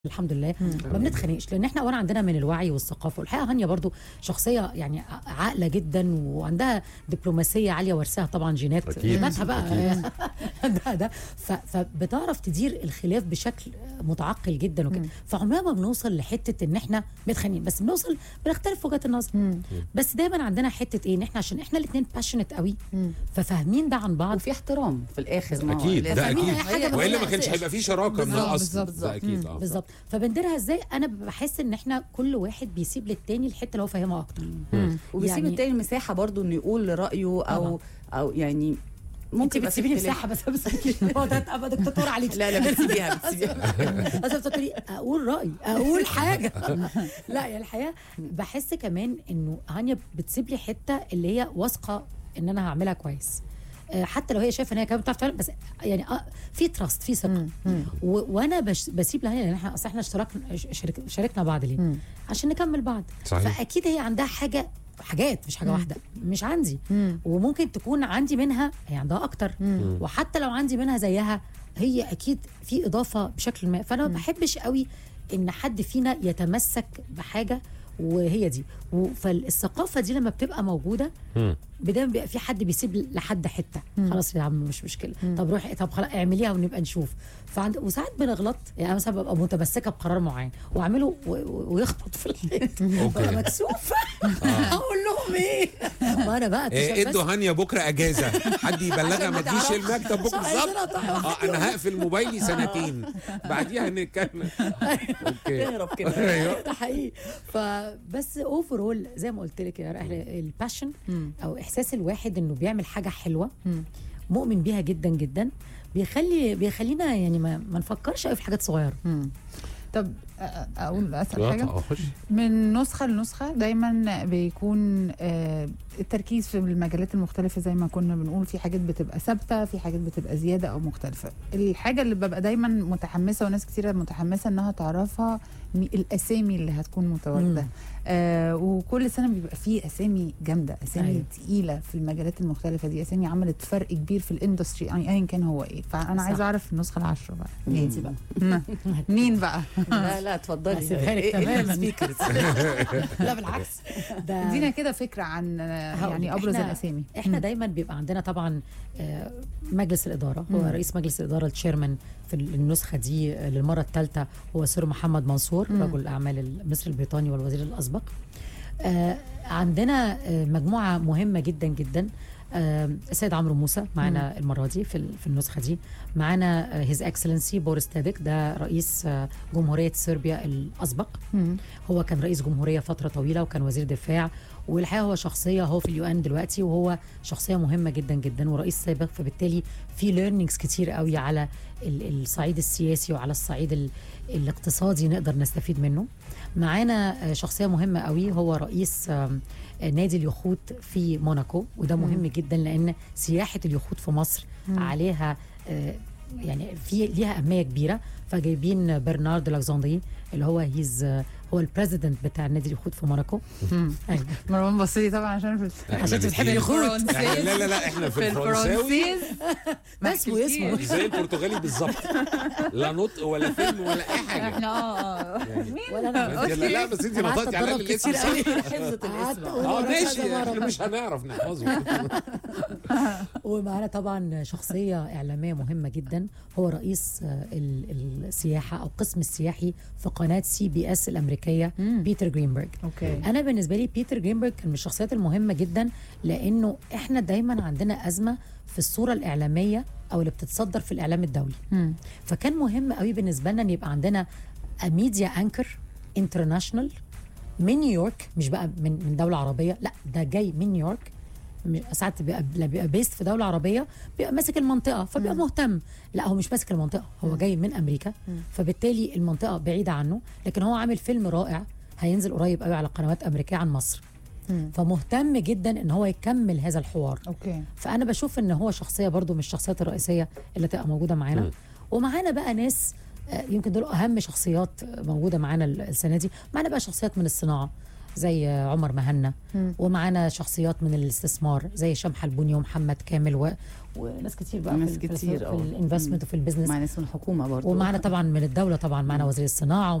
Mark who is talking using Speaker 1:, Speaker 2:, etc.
Speaker 1: الحمد لله ما بنتخانقش لان احنا اولا عندنا من الوعي والثقافه والحقيقه هانيا برضو شخصيه يعني عاقله جدا وعندها دبلوماسيه عاليه وارثاها طبعا جينات
Speaker 2: أكيد،
Speaker 1: جيناتها بقى ده ده ف- فبتعرف تدير الخلاف بشكل متعقل جدا وكده فعمرنا ما بنوصل لحته ان احنا متخانقين بس بنوصل بنختلف في وجهات النظر بس دايما عندنا حته ايه ان احنا عشان احنا الاثنين باشنت قوي ففاهمين ده عن بعض
Speaker 3: وفي احترام في الاخر ما هو
Speaker 2: اكيد
Speaker 3: لازم-
Speaker 2: ده
Speaker 1: فاهمين
Speaker 2: اكيد
Speaker 1: أي حاجة من
Speaker 2: والا
Speaker 1: غير
Speaker 2: ما كانش
Speaker 1: أساس.
Speaker 2: هيبقى في شراكه من
Speaker 3: بالظبط،
Speaker 2: الاصل
Speaker 3: بالظبط.
Speaker 2: ده اكيد اه
Speaker 1: بالظبط فبنديرها ازاي انا بحس ان احنا كل واحد بيسيب للتاني الحته اللي هو فاهمها اكتر
Speaker 3: وبيسيب
Speaker 1: يعني-
Speaker 3: التاني المساحه برضو انه يقول رايه او
Speaker 1: طبعا.
Speaker 3: او يعني
Speaker 1: انت
Speaker 3: ممكن يبقى في
Speaker 1: بتسيبيني
Speaker 3: اختلاف.
Speaker 1: مساحه بس بس هو ده ابقى دكتاتور عليك
Speaker 3: لا لا بتسيبيها بتسيبيها
Speaker 1: بس بتقولي اقول رايي اقول حاجه لا يا الحقيقه بحس كمان انه هانيا بتسيب لي حته اللي هي واثقه ان انا هعملها كويس آه، حتى لو هي شايفه ان هي كمان بتعرف تعمل بس يعني آه في تراست في ثقه و- وانا بش بسيب لهانيا لان احنا اصل احنا اشتركنا شارك شاركنا بعض ليه؟ عشان نكمل بعض
Speaker 2: صحيح.
Speaker 1: فاكيد هي عندها حاجه حاجات مش حاجه واحده مش عندي وممكن تكون عندي منها هي عندها اكتر وحتى لو عندي منها زيها هي اكيد في اضافه بشكل ما فانا ما بحبش قوي ان حد فينا يتمسك بحاجه وهي دي و- فالثقافه دي لما بتبقى موجوده
Speaker 2: مم.
Speaker 1: بدايه بيبقى في حد بيسيب لحد حته خلاص يا عم مش مشكله طب روحي طب خلاص اعمليها ونبقى نشوف فعند وساعات بنغلط يعني أنا مثلا ببقى متمسكه بقرار معين واعمله و- و- ويخبط في الحيط وانا مكسوفه اقول لهم ايه ما انا بقى
Speaker 2: إيه،
Speaker 1: بس-
Speaker 2: ادوا هانيا بكره اجازه حد يبلغها
Speaker 1: عشان
Speaker 2: ما
Speaker 1: ما
Speaker 2: تجيش
Speaker 1: تعرفش.
Speaker 2: المكتب بكره
Speaker 1: عشان عايزين
Speaker 2: بالظبط
Speaker 1: أطلع
Speaker 2: اه انا هقفل موبايلي سنتين بعديها نتكلم اوكي
Speaker 3: تهرب كده
Speaker 2: ايوه
Speaker 1: ده حقيقي فبس اوفرول زي ما قلت لك يا رحله الباشن او احساس الواحد انه بيعمل حاجه حلوه مؤمن بيها جدا جدا بيخلي بيخلينا يعني ما, ما نفكرش قوي في حاجات صغيره
Speaker 4: طب أ- اقول اسال
Speaker 2: آه،
Speaker 4: حاجه
Speaker 2: آه، خش
Speaker 4: من نسخه لنسخه دايما بيكون آه، التركيز في المجالات المختلفه زي ما كنا بنقول في حاجات بتبقى ثابته في حاجات بتبقى زياده او مختلفه الحاجه اللي ببقى دايما متحمسه وناس كتيره متحمسه انها تعرفها مي- الاسامي اللي هتكون متواجده
Speaker 1: مم.
Speaker 4: آه وكل سنه بيبقى فيه اسامي جامده اسامي
Speaker 1: أيوة.
Speaker 4: أيوة. تقيله في المجالات المختلفه دي اسامي عملت فرق كبير في الاندستري يعني ايا كان هو ايه فانا
Speaker 1: صح.
Speaker 4: عايزه اعرف النسخه العشره بقى
Speaker 1: جاهزي بقى
Speaker 4: مين بقى
Speaker 3: لا لا اتفضلي
Speaker 1: هسيبها لك
Speaker 3: إيه- إيه
Speaker 1: تماماً.
Speaker 3: السبيكرز
Speaker 1: لا بالعكس ده
Speaker 4: ادينا كده فكره عن آه،
Speaker 1: هقول
Speaker 4: يعني
Speaker 1: لك،
Speaker 4: ابرز
Speaker 1: إحنا-
Speaker 4: الاسامي
Speaker 1: احنا دايما بيبقى عندنا طبعا آه، مجلس الاداره هو
Speaker 4: مم.
Speaker 1: رئيس مجلس الاداره التشيرمان في النسخه دي آه، للمره الثالثه هو سير محمد منصور
Speaker 4: مم.
Speaker 1: رجل الاعمال المصري البريطاني والوزير الاسبق آه، عندنا آه، مجموعه مهمه جدا جدا آه، السيد عمرو موسى معانا المره دي في ال- في النسخه دي معانا هيز اكسلنسي بوريس تاديك ده رئيس آه، جمهوريه صربيا الاسبق
Speaker 4: مم.
Speaker 1: هو كان رئيس جمهوريه فتره طويله وكان وزير دفاع والحقيقه هو شخصيه هو في اليو ان دلوقتي وهو شخصيه مهمه جدا جدا ورئيس سابق فبالتالي في ليرنينجز كتير قوي على ال- الصعيد السياسي وعلى الصعيد ال- الاقتصادي نقدر نستفيد منه معانا آه، شخصيه مهمه قوي هو رئيس آم، آه، نادي اليخوت في موناكو وده مهم جدا لان سياحه اليخوت في مصر عليها آه، يعني في ليها اهميه كبيره فجايبين برنارد لاكزاندري اللي هو هيز هو البريزيدنت بتاع نادي اليخوت في موناكو
Speaker 4: مم.
Speaker 1: أيوة.
Speaker 4: مروان بصري طبعا عشان في
Speaker 2: إحنا
Speaker 1: عشان انت بتحبي
Speaker 2: الاتنين-
Speaker 1: اليخوت
Speaker 2: إحنا- لا لا لا احنا في الفرنساوي
Speaker 1: ده اسمه اسمه
Speaker 2: زي البرتغالي بالظبط لا نطق ولا فيلم ولا اي حاجه
Speaker 4: احنا اه اه
Speaker 1: ولا انا
Speaker 2: أنت- لا لا بس انت
Speaker 1: أنا قعدت
Speaker 2: نطقتي على
Speaker 1: أتدرب
Speaker 2: الاسم
Speaker 1: كتير
Speaker 2: صح
Speaker 1: قوي.
Speaker 3: حفظة
Speaker 1: قعدت
Speaker 3: الاسم
Speaker 1: أقول
Speaker 2: اه
Speaker 1: ورا
Speaker 2: ماشي
Speaker 1: كذا
Speaker 2: احنا
Speaker 1: مرة.
Speaker 2: مش هنعرف نحفظه
Speaker 1: ومعانا طبعا شخصيه اعلاميه مهمه جدا هو رئيس آه، ال- السياحه او القسم السياحي في قناه سي بي اس الامريكيه
Speaker 4: مم.
Speaker 1: بيتر جرينبرج
Speaker 4: اوكي
Speaker 1: انا بالنسبه لي بيتر جرينبرج كان من الشخصيات المهمه جدا لانه احنا دايما عندنا ازمه في الصوره الاعلاميه او اللي بتتصدر في الاعلام الدولي
Speaker 4: مم.
Speaker 1: فكان مهم قوي بالنسبه لنا ان يبقى عندنا ميديا انكر انترناشونال من نيويورك مش بقى من من دوله عربيه لا ده جاي من نيويورك م- ساعات بيبقى لا بيبقى بيست في دوله عربيه بيبقى ماسك المنطقه فبيبقى مهتم لا هو مش ماسك المنطقه هو جاي من امريكا فبالتالي المنطقه بعيده عنه لكن هو عامل فيلم رائع هينزل قريب قوي على قنوات امريكيه عن مصر
Speaker 4: مم.
Speaker 1: فمهتم جدا ان هو يكمل هذا الحوار
Speaker 4: اوكي
Speaker 1: فانا بشوف ان هو شخصيه برضو من الشخصيات الرئيسيه اللي تبقى موجوده معانا
Speaker 2: مم.
Speaker 1: ومعانا بقى ناس آه، يمكن دول اهم شخصيات موجوده معانا ال- السنه دي معانا بقى شخصيات من الصناعه زي عمر مهنا
Speaker 4: مم.
Speaker 1: ومعانا شخصيات من الاستثمار زي هشام حلبوني ومحمد كامل و... وناس كتير بقى
Speaker 3: ناس
Speaker 1: في, ال- في,
Speaker 3: كتير،
Speaker 1: في
Speaker 3: اه.
Speaker 1: الانفستمنت وفي البيزنس
Speaker 3: مع ناس من الحكومه برضه
Speaker 1: ومعانا طبعا من الدوله طبعا معانا وزير الصناعه